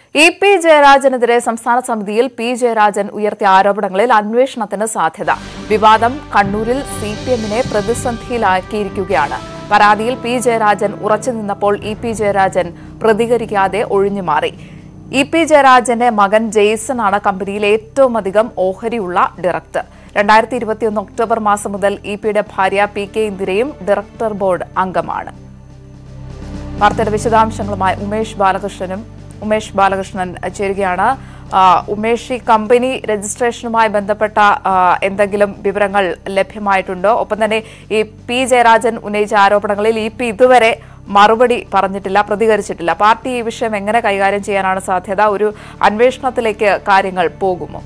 E P ജയരാജനെതിരെ സംസ്ഥാന സമിതിയിൽ P Jayarajan ഉയർത്തിയ ആരോപണങ്ങളിൽ അന്വേഷണത്തിന് സാധ്യത വിവാദം കണ്ണൂരിൽ സി പി എമ്മിനെ പ്രതിസന്ധിയിലാക്കിയിരിക്കുകയാണ് പരാതിയിൽ പി ജയരാജൻ ഉറച്ചു നിന്നപ്പോൾ ഇ പി ജയരാജൻ പ്രതികരിക്കാതെ ഒഴിഞ്ഞുമാറി ഇ പി ജയരാജന്റെ മകൻ ജെയ്സൺ ആണ് കമ്പനിയിൽ ഏറ്റവും അധികം ഓഹരിയുള്ള ഡയറക്ടർ രണ്ടായിരത്തി ഇരുപത്തിയൊന്ന് ഒക്ടോബർ മാസം മുതൽ ഇ പിയുടെ ഭാര്യ പി കെ ഇന്ദിരയും ഡയറക്ടർ ബോർഡ് അംഗമാണ് വാർത്തയുടെ വിശദാംശങ്ങളുമായി ഉമേഷ് ബാലകൃഷ്ണനും ഉമേഷ് ബാലകൃഷ്ണൻ ചേരുകയാണ് ആ, ഉമേഷ് ഈ കമ്പനി രജിസ്ട്രേഷനുമായി ബന്ധപ്പെട്ട ആ, എന്തെങ്കിലും വിവരങ്ങൾ ലഭ്യമായിട്ടുണ്ടോ ഒപ്പം തന്നെ ഈ പി ജയരാജൻ ഉന്നയിച്ച ആരോപണങ്ങളിൽ ഇ പി ഇതുവരെ മറുപടി പറഞ്ഞിട്ടില്ല പ്രതികരിച്ചിട്ടില്ല പാർട്ടി ഈ വിഷയം എങ്ങനെ കൈകാര്യം ചെയ്യാനാണ് സാധ്യത ഒരു അന്വേഷണത്തിലേക്ക് കാര്യങ്ങൾ പോകുമോ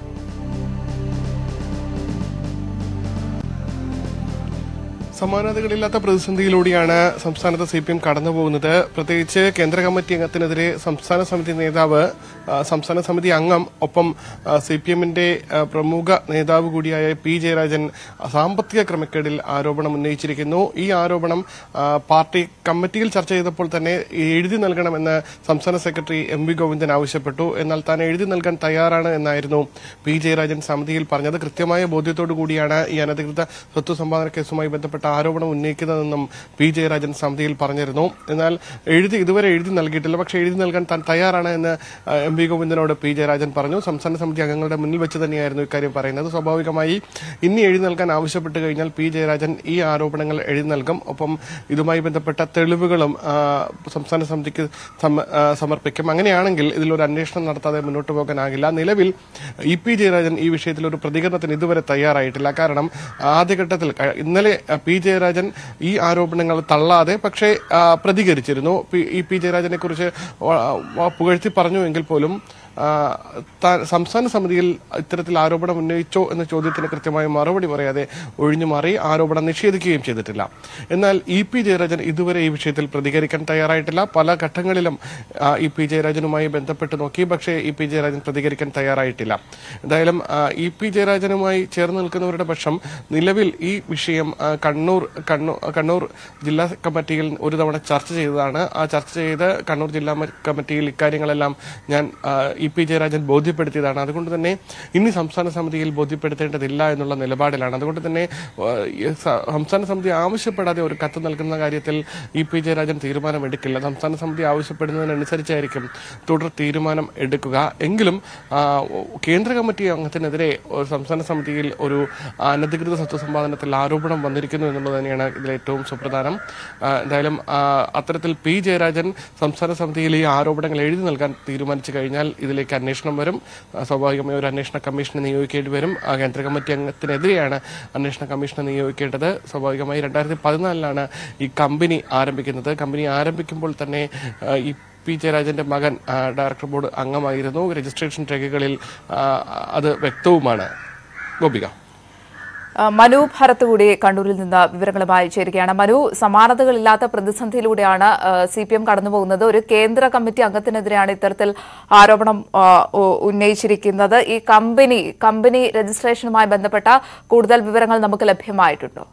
സമാനതകളില്ലാത്ത പ്രതിസന്ധിയിലൂടെയാണ് സംസ്ഥാനത്ത് സി പി എം കടന്നുപോകുന്നത് പ്രത്യേകിച്ച് കേന്ദ്ര കമ്മിറ്റി അംഗത്തിനെതിരെ സംസ്ഥാന സമിതി നേതാവ് ആ, സംസ്ഥാന സമിതി അംഗം ഒപ്പം സി പി എമ്മിന്റെ പ്രമുഖ നേതാവ് കൂടിയായ പി ജയരാജൻ സാമ്പത്തിക ക്രമക്കേടിൽ ആരോപണം ഉന്നയിച്ചിരിക്കുന്നു ഈ ആരോപണം ആ, പാർട്ടി കമ്മിറ്റിയിൽ ചർച്ച ചെയ്തപ്പോൾ തന്നെ എഴുതി നൽകണമെന്ന് സംസ്ഥാന സെക്രട്ടറി എം വി ഗോവിന്ദൻ ആവശ്യപ്പെട്ടു എന്നാൽ താൻ എഴുതി നൽകാൻ തയ്യാറാണ് എന്നായിരുന്നു പി ജയരാജൻ സമിതിയിൽ പറഞ്ഞത് കൃത്യമായ ബോധ്യത്തോടു കൂടിയാണ് ഈ അനധികൃത സ്വത്ത് സമ്പാദന കേസുമായി ബന്ധപ്പെട്ട ആരോപണം ഉന്നയിക്കുന്നതെന്നും പി ജയരാജൻ സമിതിയിൽ പറഞ്ഞിരുന്നു എന്നാൽ എഴുതി ഇതുവരെ എഴുതി നൽകിയിട്ടില്ല പക്ഷേ എഴുതി നൽകാൻ താൻ തയ്യാറാണ് എന്ന് ആ, എം വി ഗോവിന്ദനോട് പി ജയരാജൻ പറഞ്ഞു സംസ്ഥാന സമിതി അംഗങ്ങളുടെ മുന്നിൽ വെച്ച് തന്നെയായിരുന്നു ഇക്കാര്യം പറയുന്നത് സ്വാഭാവികമായി ഇനി എഴുതി നൽകാൻ ആവശ്യപ്പെട്ട് കഴിഞ്ഞാൽ പി ജയരാജൻ ഈ ആരോപണങ്ങൾ എഴുതി നൽകും ഒപ്പം ഇതുമായി ബന്ധപ്പെട്ട തെളിവുകളും ആ, സംസ്ഥാന സമിതിക്ക് സമ- ആ, സമർപ്പിക്കും അങ്ങനെയാണെങ്കിൽ ഇതിലൊരു അന്വേഷണം നടത്താതെ മുന്നോട്ട് പോകാനാകില്ല നിലവിൽ ഇ പി ജയരാജൻ ഈ വിഷയത്തിൽ ഒരു പ്രതികരണത്തിന് ഇതുവരെ തയ്യാറായിട്ടില്ല കാരണം ആദ്യഘട്ടത്തിൽ ക- ഇന്നലെ ആ, പി ജയരാജൻ ഈ ആരോപണങ്ങൾ തള്ളാതെ പക്ഷേ ആ, പ്രതികരിച്ചിരുന്നു പി- ഇ പി ജയരാജനെ കുറിച്ച് പുകഴ്ത്തി പറഞ്ഞുവെങ്കിൽ പോലും ആ, താൻ സംസ്ഥാന സമിതിയിൽ ഇത്തരത്തിൽ ആരോപണം ഉന്നയിച്ചോ എന്ന ചോദ്യത്തിന് കൃത്യമായ മറുപടി പറയാതെ ഒഴിഞ്ഞുമാറി ആരോപണം നിഷേധിക്കുകയും ചെയ്തിട്ടില്ല എന്നാൽ ഇ പി ജയരാജൻ ഇതുവരെ ഈ വിഷയത്തിൽ പ്രതികരിക്കാൻ തയ്യാറായിട്ടില്ല പല ഘട്ടങ്ങളിലും ആ, ഇ പി ജയരാജനുമായി ബന്ധപ്പെട്ട് നോക്കി പക്ഷേ ഇ പി ജയരാജൻ പ്രതികരിക്കാൻ തയ്യാറായിട്ടില്ല എന്തായാലും ആ, ഇ പി ജയരാജനുമായി ചേർന്ന് നിൽക്കുന്നവരുടെ പക്ഷം നിലവിൽ ഈ വിഷയം ആ, കണ്ണൂർ കണ്ണൂർ കണ്ണൂർ ജില്ലാ കമ്മിറ്റിയിൽ ഒരു തവണ ചർച്ച ചെയ്തതാണ് ആ ചർച്ച ചെയ്ത് കണ്ണൂർ ജില്ലാ മ- കമ്മിറ്റിയിൽ ഇക്കാര്യങ്ങളെല്ലാം ഞാൻ ആ, ഇ പി ജയരാജൻ ബോധ്യപ്പെടുത്തിയതാണ് അതുകൊണ്ട് തന്നെ ഇനി സംസ്ഥാന സമിതിയിൽ ബോധ്യപ്പെടുത്തേണ്ടതില്ല എന്നുള്ള നിലപാടിലാണ് അതുകൊണ്ട് തന്നെ ആ, ഈ സ- സംസ്ഥാന സമിതി ആവശ്യപ്പെടാതെ ഒരു കത്ത് നൽകുന്ന കാര്യത്തിൽ ഇ പി ജയരാജൻ തീരുമാനമെടുക്കില്ല സംസ്ഥാന സമിതി ആവശ്യപ്പെടുന്നതിനനുസരിച്ചായിരിക്കും തുടർ തീരുമാനം എടുക്കുക എങ്കിലും ആ, കേന്ദ്ര കമ്മിറ്റി അംഗത്തിനെതിരെ ഒരു സംസ്ഥാന സമിതിയിൽ ഒരു അനധികൃത സ്വത്ത് സമ്പാദനത്തിൽ ആരോപണം വന്നിരിക്കുന്നു എന്നുള്ളത് തന്നെയാണ് ഇതിൽ ഏറ്റവും സുപ്രധാനം ആ, എന്തായാലും ആ, അത്തരത്തിൽ പി ജയരാജൻ സംസ്ഥാന സമിതിയിൽ ഈ ആരോപണങ്ങൾ എഴുതി നൽകാൻ തീരുമാനിച്ചു കഴിഞ്ഞാൽ ഇതിലേക്ക് അന്വേഷണം വരും ആ, സ്വാഭാവികമായി ഒരു അന്വേഷണ കമ്മീഷനെ നിയോഗിക്കേണ്ടി വരും ആ കേന്ദ്ര കമ്മിറ്റി അംഗത്തിനെതിരെയാണ് അന്വേഷണ കമ്മീഷനെ നിയോഗിക്കേണ്ടത് സ്വാഭാവികമായി രണ്ടായിരത്തി പതിനാലിലാണ് ഈ കമ്പനി ആരംഭിക്കുന്നത് കമ്പനി ആരംഭിക്കുമ്പോൾ തന്നെ ആ, ഈ പി ജയരാജന്റെ മകൻ ആ, ഡയറക്ടർ ബോർഡ് അംഗമായിരുന്നു രജിസ്ട്രേഷൻ രേഖകളിൽ ആ, അത് വ്യക്തവുമാണ് ഗോപിക ആ, മനു ഭരത് കൂടി കണ്ണൂരിൽ നിന്ന് വിവരങ്ങളുമായി ചേരുകയാണ് മനു സമാനതകളില്ലാത്ത പ്രതിസന്ധിയിലൂടെയാണ് സി പി എം കടന്നുപോകുന്നത് ഒരു കേന്ദ്ര കമ്മിറ്റി അംഗത്തിനെതിരെയാണ് ഇത്തരത്തിൽ ആരോപണം ആ, ഉ- ഉന്നയിച്ചിരിക്കുന്നത് ഈ കമ്പനി കമ്പനി രജിസ്ട്രേഷനുമായി ബന്ധപ്പെട്ട കൂടുതൽ വിവരങ്ങൾ നമുക്ക് ലഭ്യമായിട്ടുണ്ടോ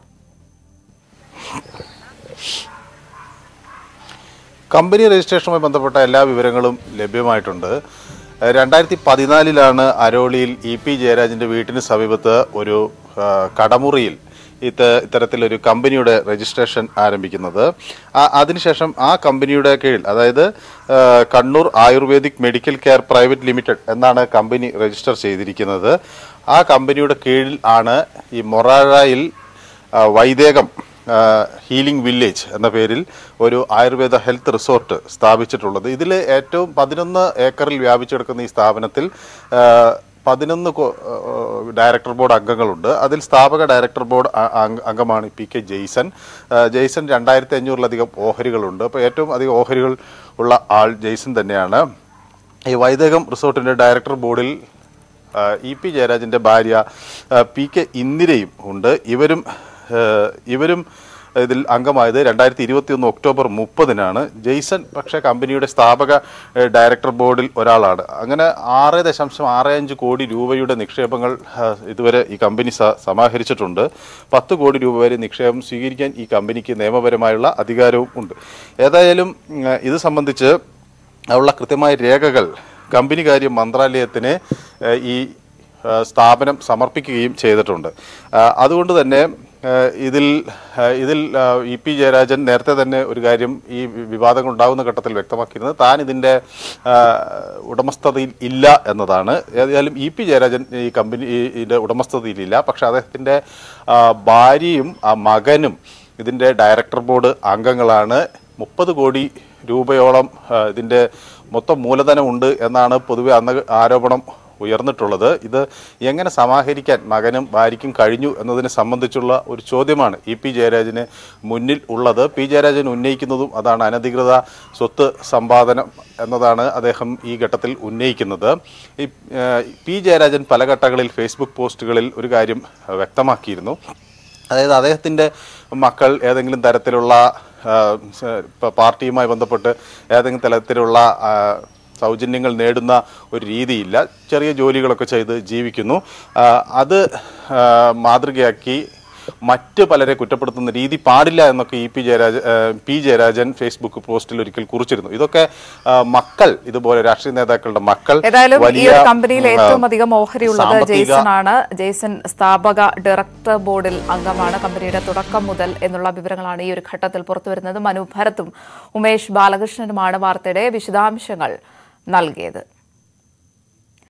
കമ്പനി രജിസ്ട്രേഷനുമായി ബന്ധപ്പെട്ട എല്ലാ വിവരങ്ങളും ലഭ്യമായിട്ടുണ്ട് ഏഹ് രണ്ടായിരത്തി പതിനാലിലാണ് അരോളിയിൽ ഇ പി ജയരാജന്റെ വീട്ടിന് സമീപത്ത് ഒരു ആ, കടമുറിയിൽ ഇത് ഇത്തരത്തിലൊരു കമ്പനിയുടെ രജിസ്ട്രേഷൻ ആരംഭിക്കുന്നത് ആ- അതിനുശേഷം ആ കമ്പനിയുടെ കീഴിൽ അതായത് ആ, Kannur ayurvedic medical care private limited എന്നാണ് കമ്പനി രജിസ്റ്റർ ചെയ്തിരിക്കുന്നത് ആ കമ്പനിയുടെ കീഴിൽ ആണ് ഈ മൊറാഴയിൽ ആ, വൈദേകം ആ, ഹീലിംഗ് വില്ലേജ് എന്ന പേരിൽ ഒരു ആയുർവേദ ഹെൽത്ത് റിസോർട്ട് സ്ഥാപിച്ചിട്ടുള്ളത് ഇതിൽ ഏറ്റവും പതിനൊന്ന് ഏക്കറിൽ വ്യാപിച്ചു കിടക്കുന്ന ഈ സ്ഥാപനത്തിൽ ആ, പതിനൊന്ന് കൊ- ആ, ഡയറക്ടർ ബോർഡ് അംഗങ്ങളുണ്ട് അതിൽ സ്ഥാപക ഡയറക്ടർ ബോർഡ് അ- അംഗ- അംഗമാണ് പി കെ ജെയ്സൺ ആ, ജെയ്സൺ രണ്ടായിരത്തി അഞ്ഞൂറിലധികം ഓഹരികളുണ്ട് അപ്പോൾ ഏറ്റവും അധികം ഓഹരികൾ ഉള്ള ആൾ ജെയ്സൺ തന്നെയാണ് ഈ വൈദേകം റിസോർട്ടിൻ്റെ ഡയറക്ടർ ബോർഡിൽ ആ, ഇ പി ജയരാജൻ്റെ ഭാര്യ ആ, പി കെ ഇന്ദിരയും ഉണ്ട് ഇവരും ആ, ഇവരും ഇതിൽ അംഗമായത് രണ്ടായിരത്തി ഇരുപത്തി ഒന്ന് ഒക്ടോബർ മുപ്പതിനാണ് ജെയ്സൺ പക്ഷേ കമ്പനിയുടെ സ്ഥാപക ഏഹ്, ഡയറക്ടർ ബോർഡിൽ ഒരാളാണ് അങ്ങനെ ആറ് ദശാംശം ആറ് അഞ്ച് കോടി രൂപയുടെ നിക്ഷേപങ്ങൾ ആ, ഇതുവരെ ഈ കമ്പനി സ- സമാഹരിച്ചിട്ടുണ്ട് പത്ത് കോടി രൂപ വരെ നിക്ഷേപം സ്വീകരിക്കാൻ ഈ കമ്പനിക്ക് നിയമപരമായുള്ള അധികാരവും ഉണ്ട് ഏതായാലും ഉം, ഇത് സംബന്ധിച്ച് ഉള്ള കൃത്യമായ രേഖകൾ കമ്പനികാര്യ മന്ത്രാലയത്തിന് ഏഹ്, ഈ ഏഹ്, സ്ഥാപനം സമർപ്പിക്കുകയും ചെയ്തിട്ടുണ്ട് ആഹ് അതുകൊണ്ട് തന്നെ ഏഹ്, ഇതിൽ ഏഹ്, ഇതിൽ ആഹ്, ഇ പി ജയരാജൻ നേരത്തെ തന്നെ ഒരു കാര്യം ഈ വിവാദങ്ങൾ ഉണ്ടാകുന്ന ഘട്ടത്തിൽ വ്യക്തമാക്കിയിരുന്നത് താൻ ഇതിൻ്റെ ആഹ്, ഉടമസ്ഥതയിൽ ഇല്ല എന്നതാണ് ഏതായാലും ഇ പി ജയരാജൻ ഈ കമ്പനി ഈ- ഇതിൻ്റെ ഉടമസ്ഥതയിലില്ല പക്ഷെ അദ്ദേഹത്തിൻ്റെ ആഹ്, ഭാര്യയും ആ മകനും ഇതിൻ്റെ ഡയറക്ടർ ബോർഡ് അംഗങ്ങളാണ് മുപ്പത് കോടി രൂപയോളം ആ, ഇതിൻ്റെ മൊത്തം മൂലധനം ഉണ്ട് എന്നാണ് പൊതുവെ അന്ന് ആരോപണം ഉയർന്നിട്ടുള്ളത് ഇത് എങ്ങനെ സമാഹരിക്കാൻ മകനും ഭാര്യയ്ക്കും കഴിഞ്ഞു എന്നതിനെ സംബന്ധിച്ചുള്ള ഒരു ചോദ്യമാണ് ഇ പി ജയരാജന് മുന്നിൽ ഉള്ളത് പി ജയരാജൻ ഉന്നയിക്കുന്നതും അതാണ് അനധികൃത സ്വത്ത് സമ്പാദനം എന്നതാണ് അദ്ദേഹം ഈ ഘട്ടത്തിൽ ഉന്നയിക്കുന്നത് ഈ ആ, പി ജയരാജൻ പല ഘട്ടങ്ങളിൽ ഫേസ്ബുക്ക് പോസ്റ്റുകളിൽ ഒരു കാര്യം ആ, വ്യക്തമാക്കിയിരുന്നു അതായത് അദ്ദേഹത്തിൻ്റെ മക്കൾ ഏതെങ്കിലും തരത്തിലുള്ള ആ, സ- ഇപ്പ പാർട്ടിയുമായി ബന്ധപ്പെട്ട് ഏതെങ്കിലും തരത്തിലുള്ള ആ, സൗജന്യങ്ങൾ നേടുന്ന ഒരു രീതിയില്ല ചെറിയ ജോലികളൊക്കെ ചെയ്ത് ജീവിക്കുന്നു ആ, അത് ആ, മാതൃകയാക്കി മറ്റ് പലരെ കുറ്റപ്പെടുത്തുന്ന രീതി പാടില്ല എന്നൊക്കെ ഇ പി ജയരാജ ആ, പി ജയരാജൻ ഫേസ്ബുക്ക് പോസ്റ്റിൽ ഒരിക്കൽ കുറിച്ചിരുന്നു ഇതൊക്കെ ആ, മക്കൾ ഇതുപോലെ രാഷ്ട്രീയ നേതാക്കളുടെ മക്കൾ ഏതായാലും ഈ വലിയ, ഒരു കമ്പനിയിൽ ആ, ഏറ്റവും അധികം ഓഹരിയുള്ളത് സാമ്പത്തിക- ജെയ്സൺ ആണ് ജെയ്സൺ സ്ഥാപക ഡയറക്ടർ ബോർഡിൽ അംഗമാണ് കമ്പനിയുടെ തുടക്കം മുതൽ എന്നുള്ള വിവരങ്ങളാണ് ഈ ഒരു ഘട്ടത്തിൽ പുറത്തുവരുന്നത് മനു ഭരത്തും ഉമേഷ് ബാലകൃഷ്ണനുമാണ് വാർത്തയുടെ വിശദാംശങ്ങൾ നൽകിയത്